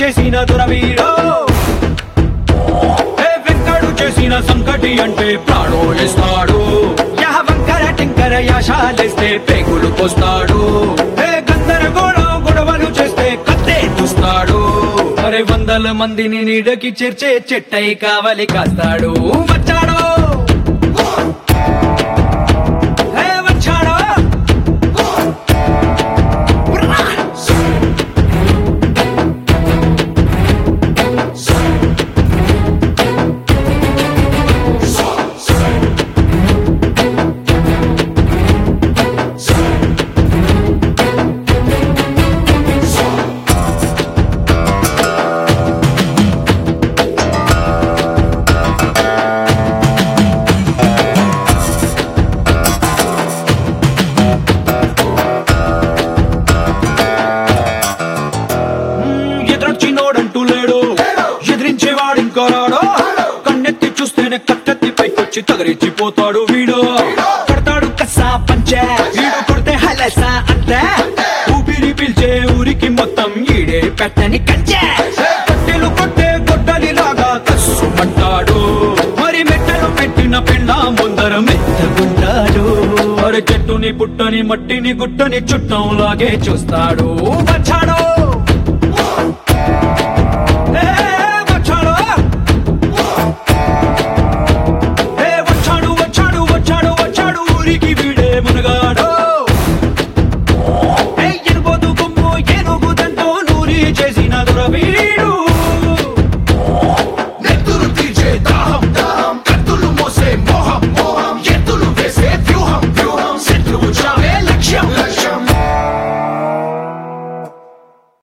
చేసిన దురవీరో ఏ వెంకడు చేసిన సంకటి అంటే ప్రాణోలిస్తాడు యహ వంకర టింకర యాశాలేస్తే పేగులు పోస్తాడు ఏ గందరగోళం గొడవలు చేస్తే కత్తే చూస్తాడు అరే వందల మందిని నీడకి చేర్చే చెట్టై కావలి కాస్తాడు వచ్చాడు ఏ వచ్చాడు ఉర్రా! ఎదురొచ్చినోడంటూ లేడు ఎదిరించేవాడు ఇంకో రాడు కన్నెత్తి చూస్తేనే కట్టెత్తి పైకొచ్చి తగరిచ్చిపోతాడు వీడు కొడతాడు కసా పంచే వీడు కొడితే హలసా అంతే ఊపిరి పిలిచే ఊరికి మొత్తం ఈడే పెట్టని కంచే కట్టెలు కొట్టే గొడ్డలి లాగా కస్సుమంటాడు మరి మెట్టలు పెట్టిన పెండ ముందర మెత్తగుంటాడు మరి చెట్టుని పుట్టని మట్టిని గుట్టని చుట్టం లాగే చూస్తాడు వచ్చాడు